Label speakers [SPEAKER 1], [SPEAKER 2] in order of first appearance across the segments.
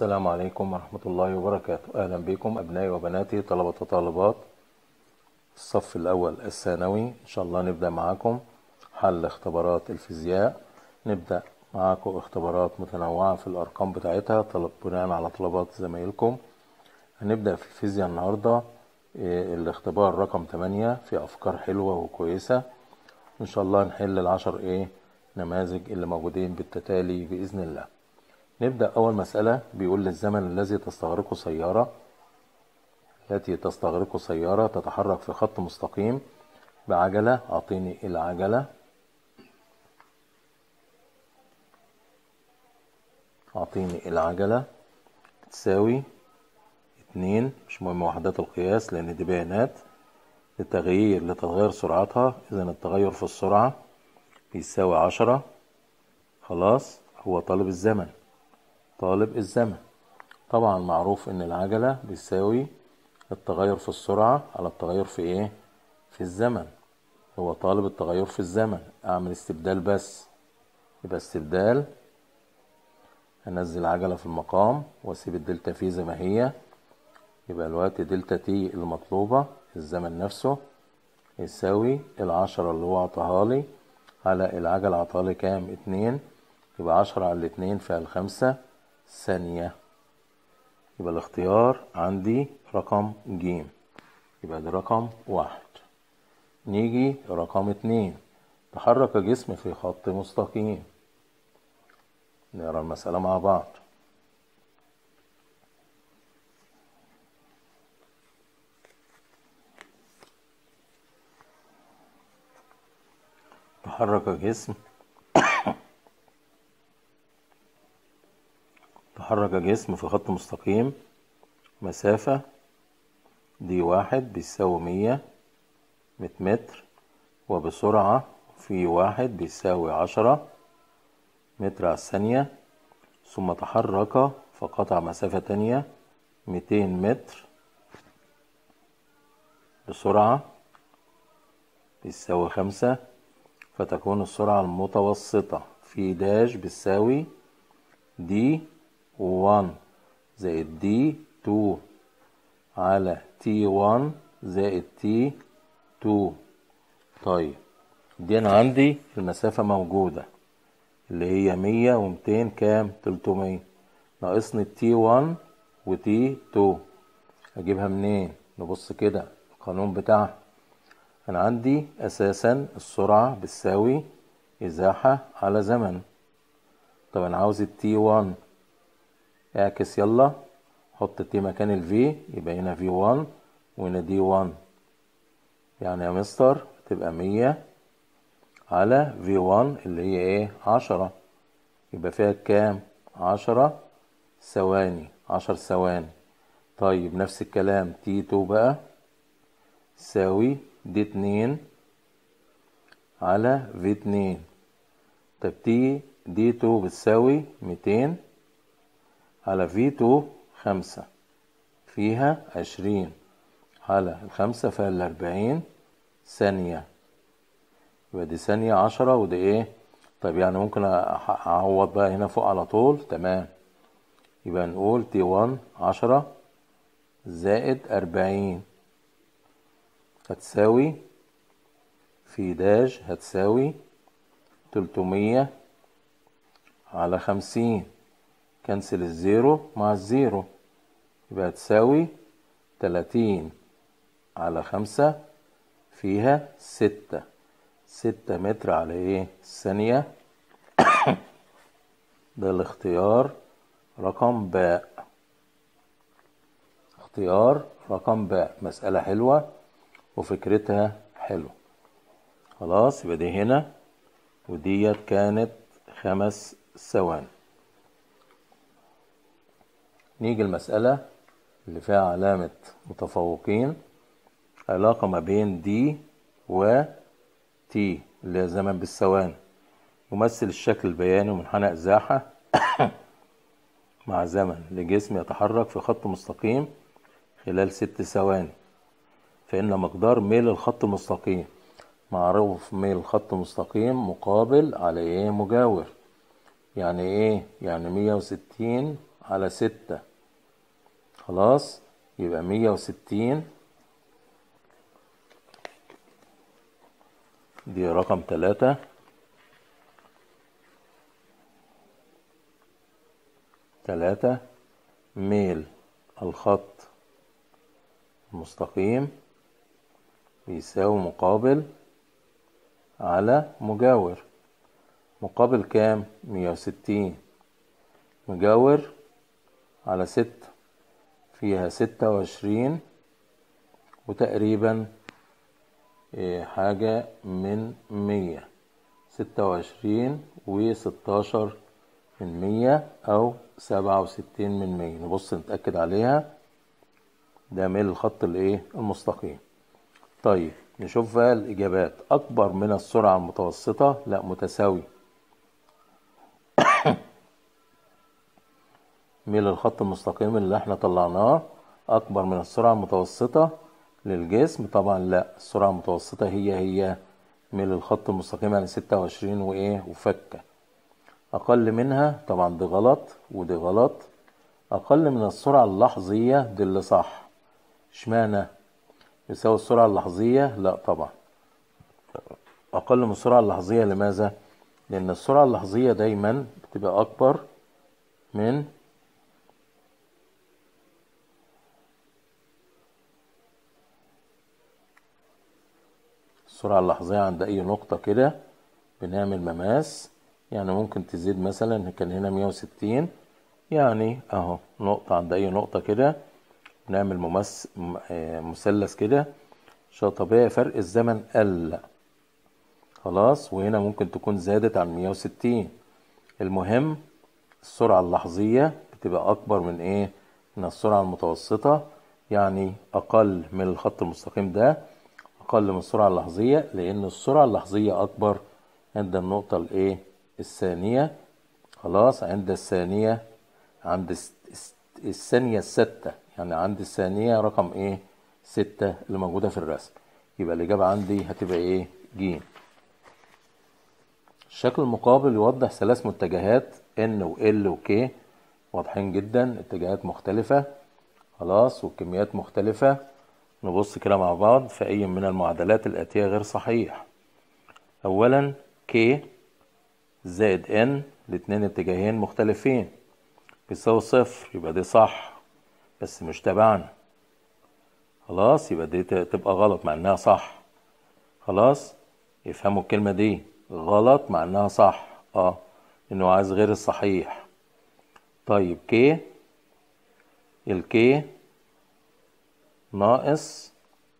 [SPEAKER 1] السلام عليكم ورحمة الله وبركاته أهلا بكم أبنائي وبناتي طلبة وطالبات الصف الأول الثانوي إن شاء الله نبدأ معاكم حل اختبارات الفيزياء نبدأ معاكم اختبارات متنوعة في الأرقام بتاعتها طلب بناء على طلبات زمايلكم هنبدأ في الفيزياء النهاردة إيه، الاختبار رقم 8 في أفكار حلوة وكويسة إن شاء الله نحل العشر إيه نماذج اللي موجودين بالتتالي بإذن الله نبدأ أول مسألة بيقول للزمن الذي تستغرقه سيارة التي تستغرقه سيارة تتحرك في خط مستقيم بعجلة أعطيني العجلة أعطيني العجلة تساوي اتنين مش مهم وحدات القياس لأن دي بيانات للتغيير لتغير سرعتها إذا التغير في السرعة بيساوي عشرة خلاص هو طالب الزمن طالب الزمن طبعا معروف ان العجلة بيساوي التغير في السرعة على التغير في ايه في الزمن هو طالب التغير في الزمن اعمل استبدال بس يبقى استبدال انزل عجلة في المقام واسيب الدلتا في زي ما هي يبقى الوقت دلتا تي المطلوبة الزمن نفسه يساوي العشرة اللي هو عطاها لي على العجلة عطاها لي كام اتنين يبقى عشرة على الاتنين فيها الخمسة ثانية يبقى الاختيار عندي رقم ج يبقى ده رقم واحد نيجي رقم اتنين تحرك جسم في خط مستقيم نقرا المسألة مع بعض تحرك جسم تحرك جسم في خط مستقيم مسافة دي واحد بيساوي مية مية متر وبسرعة في واحد بيساوي عشرة متر على الثانية ثم تحرك فقطع مسافة تانية ميتين متر بسرعة بيساوي خمسة فتكون السرعة المتوسطة في داش بتساوي دي 1 زائد دي 2 على تي 1 زائد تي 2 طيب دي انا عندي المسافة موجودة اللي هي مية ومتين كام تلتمية ناقصني التي 1 وتي 2 اجيبها منين نبص كده القانون بتاعها انا عندي اساسا السرعة بتساوي ازاحة على زمن طب انا عاوز التي 1 اعكس يلا حط تي مكان الفي يبقى هنا في 1 وهنا دي 1 يعني يا مستر تبقى مية على في 1 اللي هي ايه عشرة يبقى فيها كام عشرة ثواني عشر ثواني طيب نفس الكلام تي 2 بقى تساوي دي اتنين على في اتنين طب تي دي 2 بتساوي ميتين على في 2 خمسة فيها عشرين على الخمسة فيها الأربعين ثانية يبقى دي ثانية عشرة ودي ايه طيب يعني ممكن أعوض بقى هنا فوق على طول تمام يبقى نقول تي 1 عشرة زائد أربعين هتساوي في داش هتساوي تلتمية على خمسين كنسل الزيرو مع الزيرو يبقى تساوي تلاتين على خمسة فيها ستة ستة متر على ايه الثانية ده الاختيار رقم باء اختيار رقم باء مسألة حلوة وفكرتها حلوة خلاص يبقى دي هنا وديت كانت خمس ثواني نيجي المسألة اللي فيها علامة متفوقين علاقة ما بين دي و تي اللي هي زمن بالثواني يمثل الشكل البياني ومنحنى إزاحة مع زمن لجسم يتحرك في خط مستقيم خلال ست ثواني فإن مقدار ميل الخط المستقيم معروف ميل الخط المستقيم مقابل على إيه مجاور يعني إيه يعني مية وستين على ستة خلاص يبقى مية وستين دي رقم تلاتة تلاتة ميل الخط المستقيم بيساوي مقابل على مجاور مقابل كام مية وستين مجاور على ستة فيها ستة وعشرين وتقريبا إيه، حاجة من مية ستة وعشرين وستاشر من مية أو سبعة وستين من مية نبص نتأكد عليها ده ميل الخط الايه المستقيم طيب نشوف بقى الإجابات أكبر من السرعة المتوسطة لا متساوي ميل الخط المستقيم اللي احنا طلعناه أكبر من السرعة المتوسطة للجسم طبعا لا السرعة المتوسطة هي هي ميل الخط المستقيم يعني ستة وعشرين وإيه وفكة أقل منها طبعا دي غلط ودي غلط أقل من السرعة اللحظية دي اللي صح اشمعنى يساوي السرعة اللحظية لا طبعا أقل من السرعة اللحظية لماذا لأن السرعة اللحظية دايما بتبقى أكبر من السرعة اللحظية عند أي نقطة كده بنعمل مماس يعني ممكن تزيد مثلا كان هنا مية وستين يعني أهو نقطة عند أي نقطة كده نعمل ممس م- آه، مثلث كده عشان طبيعي فرق الزمن قل خلاص وهنا ممكن تكون زادت عن مية وستين المهم السرعة اللحظية بتبقى أكبر من إيه؟ من السرعة المتوسطة يعني أقل من الخط المستقيم ده أقل من السرعة اللحظية لأن السرعة اللحظية أكبر عند النقطة الإيه؟ الثانية خلاص عند الثانية عند الس- الس- الثانية الستة يعني عند الثانية رقم إيه؟ ستة اللي موجودة في الرسم يبقى الإجابة عندي هتبقى إيه؟ ج الشكل المقابل يوضح ثلاث متجهات N و L و K واضحين جدا اتجاهات مختلفة خلاص وكميات مختلفة نبص كده مع بعض في أي من المعادلات الآتية غير صحيح أولا K زائد N الاتنين اتجاهين مختلفين بيساوي صفر يبقى دي صح بس مش تبعنا خلاص يبقى دي ت- تبقى غلط مع انها صح خلاص يفهموا الكلمة دي غلط مع انها صح اه انه عايز غير الصحيح طيب كي الكي ناقص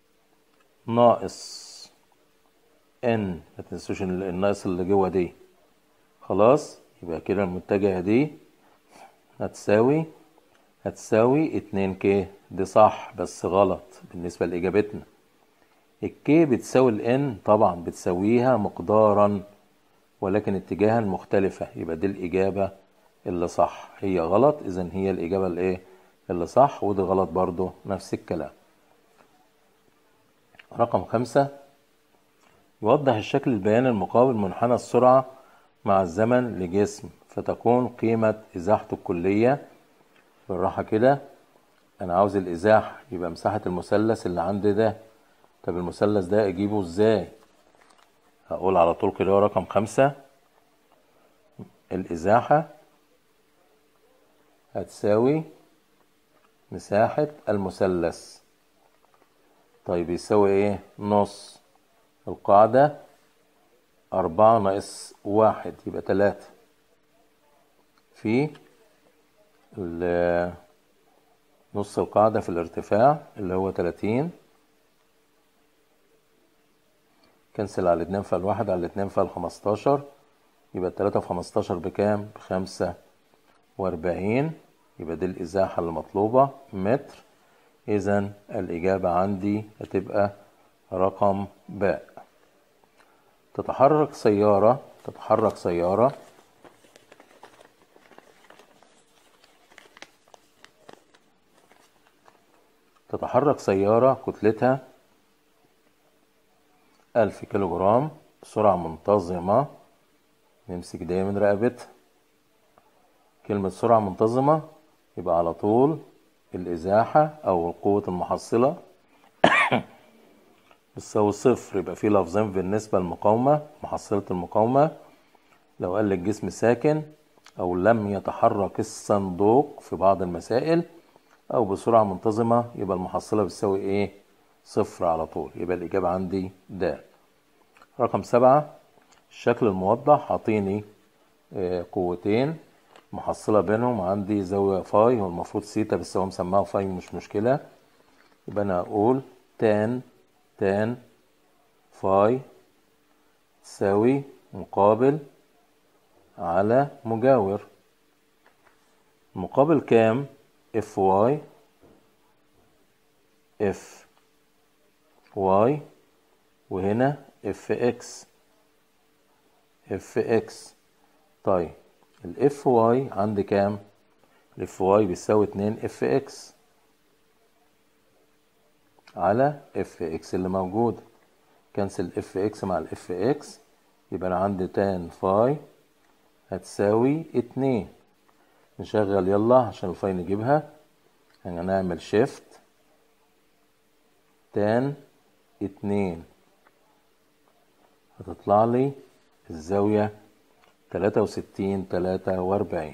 [SPEAKER 1] ناقص ان ما تنسوش ال- الناقص اللي جوه دي خلاص يبقى كده المتجهة دي هتساوي هتساوي اتنين كي دي صح بس غلط بالنسبة لإجابتنا الكي بتساوي الان طبعا بتساويها مقدارا ولكن اتجاها مختلفة يبقى دي الإجابة اللي صح هي غلط إذا هي الإجابة الإيه اللي صح ودي غلط برضو نفس الكلام رقم خمسة يوضح الشكل البياني المقابل منحنى السرعة مع الزمن لجسم فتكون قيمة إزاحته الكلية بالراحة كده أنا عاوز الإزاحة يبقى مساحة المثلث اللي عندي ده طب المثلث ده أجيبه إزاي هقول على طول كده رقم خمسة الإزاحة هتساوي مساحة المثلث طيب يساوي ايه نص القاعدة أربعة ناقص واحد يبقى تلاتة في ال- نص القاعدة في الارتفاع اللي هو تلاتين كنسل على الاتنين فال واحد على الاتنين فال خمستاشر يبقى التلاتة في خمستاشر بكام؟ بخمسة وأربعين يبقى دي الإزاحة المطلوبة متر إذا الإجابة عندي هتبقى رقم باء تتحرك سيارة تتحرك سيارة تتحرك سيارة كتلتها ألف كيلو جرام بسرعة منتظمة نمسك دايما رقبتها كلمة سرعة منتظمة يبقى على طول الإزاحة أو قوة المحصلة بتساوي صفر يبقى في لفظين بالنسبة للمقاومة محصلة المقاومة لو قال لك جسم ساكن أو لم يتحرك الصندوق في بعض المسائل أو بسرعة منتظمة يبقى المحصلة بتساوي إيه؟ صفر على طول يبقى الإجابة عندي د رقم سبعة الشكل الموضح عطيني آه، قوتين محصلة بينهم عندي زاوية فاي هو المفروض سيتا بس هو مسماها فاي مش مشكلة يبقى أنا أقول تان تان فاي تساوي مقابل على مجاور مقابل كام اف واي اف واي وهنا اف اكس اف اكس طيب الاف واي عندي كام الاف واي بيساوي اتنين اف اكس على اف اكس اللي موجود كنسل اف اكس مع الاف اكس يبقى انا عندي تان فاي هتساوي اتنين نشغل يلا عشان الفاي نجيبها هنعمل شيفت تان اتنين هتطلع لي الزاوية تلاتة وستين تلاتة وأربعين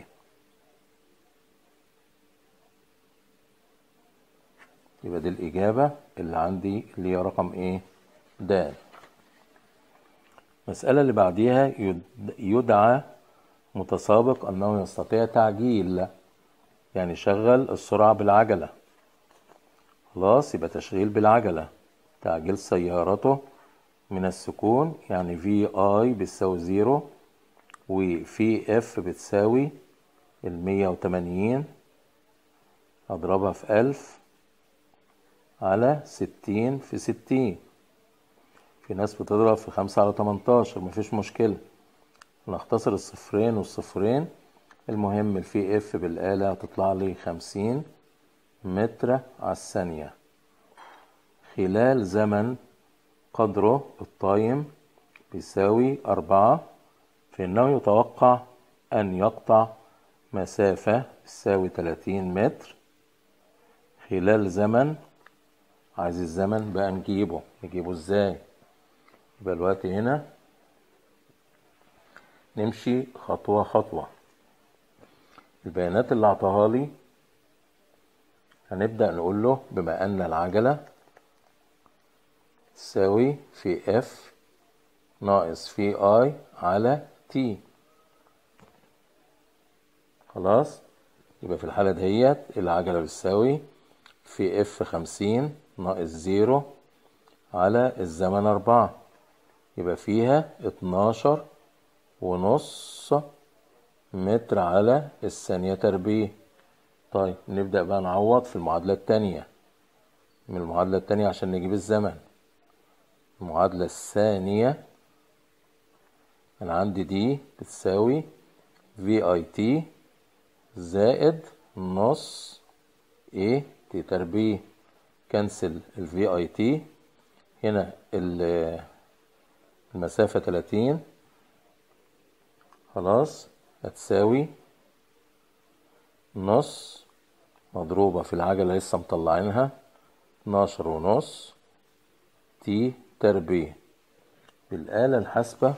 [SPEAKER 1] يبقى دي الإجابة اللي عندي اللي هي رقم إيه؟ د المسألة اللي بعديها يدعى متسابق أنه يستطيع تعجيل يعني شغل السرعة بالعجلة خلاص يبقى تشغيل بالعجلة تعجيل سيارته من السكون يعني في اي بتساوي زيرو وفي اف بتساوي المية وتمانين اضربها في الف على ستين في ستين في ناس بتضرب في خمسة على تمنتاشر مفيش مشكلة نختصر الصفرين والصفرين المهم الفي اف بالآلة هتطلع لي خمسين متر على الثانية خلال زمن قدره الطايم بيساوي أربعة فإنه يتوقع أن يقطع مسافة تساوي تلاتين متر خلال زمن عايز الزمن بقى نجيبه نجيبه ازاي يبقى الوقت هنا نمشي خطوة خطوة البيانات اللي اعطاها لي هنبدأ نقول له بما أن العجلة تساوي في اف ناقص في اي على تي خلاص يبقى في الحالة دهيت العجلة بتساوي في اف خمسين ناقص زيرو على الزمن أربعة يبقى فيها اتناشر ونص متر على الثانية تربيع طيب نبدأ بقى نعوض في المعادلة التانية من المعادلة التانية عشان نجيب الزمن المعادلة الثانية أنا عندي دي بتساوي في اي تي زائد نص ايه تي تربيع كنسل الفي اي تي هنا المسافة تلاتين خلاص هتساوي نص مضروبة في العجلة لسه مطلعينها اتناشر ونص تي تربيع بالآلة الحاسبة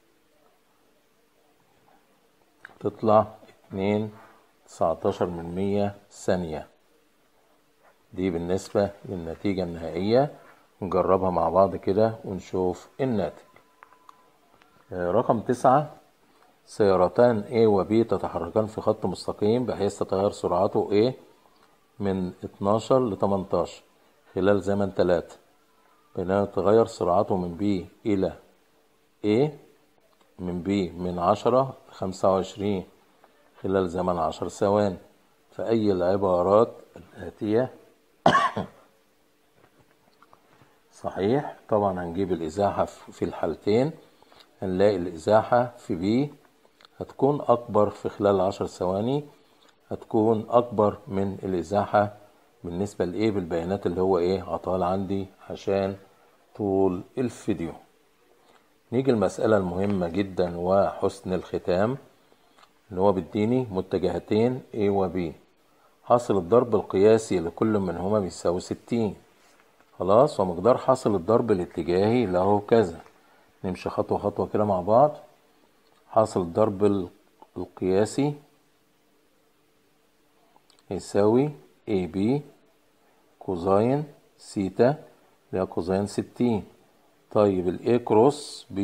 [SPEAKER 1] تطلع اتنين تسعتاشر من مية ثانية دي بالنسبة للنتيجة النهائية نجربها مع بعض كده ونشوف الناتج رقم تسعة سيارتان A و B تتحركان في خط مستقيم بحيث تتغير سرعته A من 12 ل 18 خلال زمن 3 بينما تتغير سرعته من B إلى A من B من 10 ل 25 خلال زمن 10 ثواني فأي العبارات الآتية صحيح طبعا هنجيب الإزاحة في الحالتين هنلاقي الإزاحة في B هتكون أكبر في خلال عشر ثواني هتكون أكبر من الإزاحة بالنسبة لإيه بالبيانات اللي هو إيه عطال عندي عشان طول الفيديو نيجي المسألة المهمة جدا وحسن الختام اللي هو بيديني متجهتين A و B حاصل الضرب القياسي لكل منهما بيساوي ستين خلاص ومقدار حاصل الضرب الاتجاهي له كذا نمشي خطوة خطوة كده مع بعض حاصل الضرب القياسي يساوي AB كوزين سيتا اللي هي كوزين ستين طيب ال A كروس B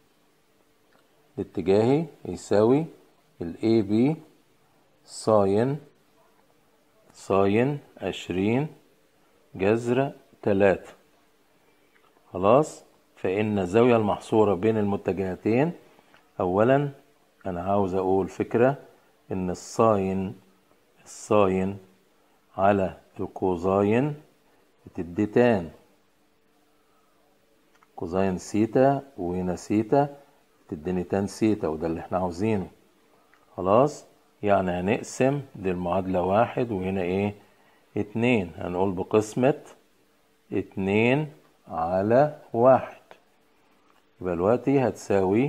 [SPEAKER 1] الاتجاهي يساوي ال AB ساين ساين عشرين جذر تلاتة خلاص فإن الزاوية المحصورة بين المتجهتين أولا أنا عاوز أقول فكرة إن الساين الساين على الكوزاين بتدي تان كوزاين سيتا وهنا سيتا تديني تان سيتا وده اللي احنا عاوزينه خلاص يعني هنقسم دي المعادلة واحد وهنا ايه اتنين هنقول بقسمة اتنين على واحد يبقى دلوقتي هتساوي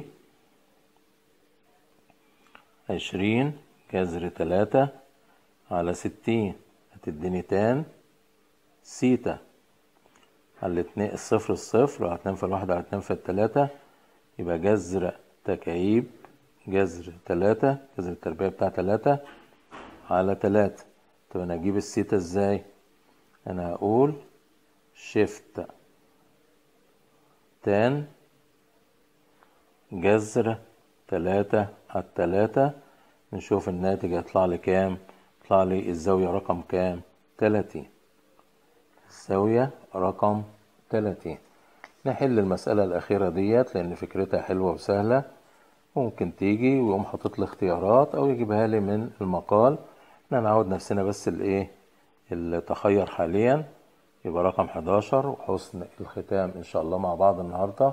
[SPEAKER 1] عشرين جذر تلاتة على ستين هتديني تان سيتا على اتنين الصفر الصفر على اتنين في الواحد على اتنين في التلاتة يبقى جذر تكعيب جذر تلاتة جذر التربيع بتاع تلاتة على تلاتة طب انا اجيب السيتا ازاي انا هقول شيفت تان جذر تلاتة على التلاتة نشوف الناتج هيطلع لي كام يطلع لي الزاوية رقم كام تلاتين الزاوية رقم تلاتين نحل المسألة الأخيرة ديت لأن فكرتها حلوة وسهلة ممكن تيجي ويقوم حاطط لي اختيارات أو يجيبها لي من المقال احنا نعود نفسنا بس الإيه التخير حاليا يبقى رقم 11 وحسن الختام إن شاء الله مع بعض النهاردة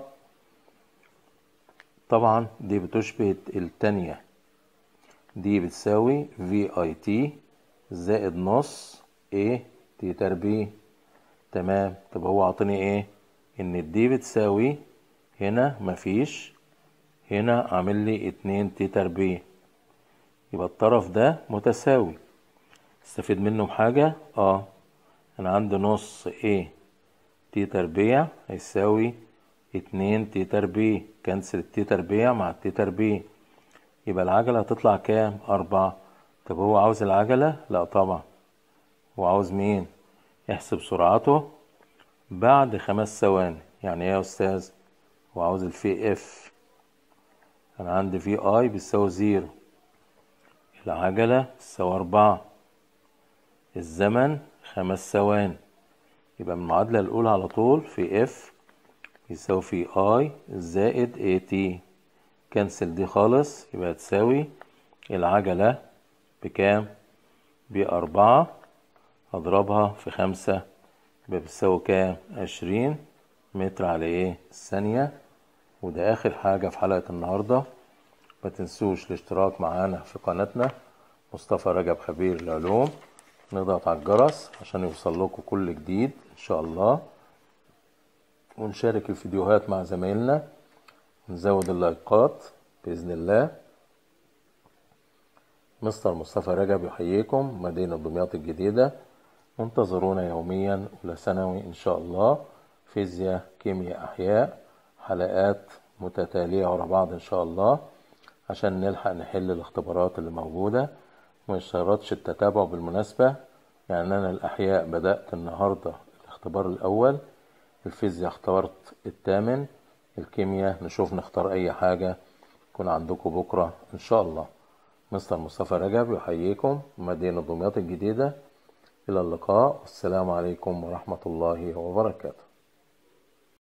[SPEAKER 1] طبعا دي بتشبه التانية دي بتساوي في اي تي زائد نص ايه تي تربيع تمام طب هو عطيني ايه ان الدي بتساوي هنا مفيش هنا عامل لي اتنين تي تربيع يبقى الطرف ده متساوي استفيد منه بحاجة اه انا عندي نص ايه تي تربيع هيساوي اتنين تي تربيع كنسل التي تربيع مع التي تربيع يبقى العجلة هتطلع كام أربعة طب هو عاوز العجلة لا طبعا هو عاوز مين يحسب سرعته بعد خمس ثواني يعني ايه يا استاذ هو عاوز الفي اف انا عندي في اي بيساوي زيرو العجلة تساوي أربعة الزمن خمس ثواني يبقى من المعادلة الأولى على طول في اف يساوي في اي زائد اي تي كنسل دي خالص يبقى تساوي العجلة بكام بأربعة أضربها في خمسة يبقى بتساوي كام عشرين متر على ايه الثانية وده آخر حاجة في حلقة النهاردة ما تنسوش الاشتراك معانا في قناتنا مصطفى رجب خبير العلوم نضغط على الجرس عشان يوصل لكم كل جديد إن شاء الله ونشارك الفيديوهات مع زمايلنا نزود اللايكات بإذن الله مستر مصطفى رجب يحييكم مدينة دمياط الجديدة انتظرونا يوميا أولى ثانوي إن شاء الله فيزياء كيمياء أحياء حلقات متتالية ورا بعض إن شاء الله عشان نلحق نحل الاختبارات اللي موجودة وما يشترطش التتابع بالمناسبة يعني أنا الأحياء بدأت النهاردة الاختبار الأول الفيزياء اختبرت الثامن الكيمياء نشوف نختار أي حاجة يكون عندكم بكرة إن شاء الله مستر مصطفى رجب يحييكم مدينة دمياط الجديدة إلى اللقاء والسلام عليكم ورحمة الله وبركاته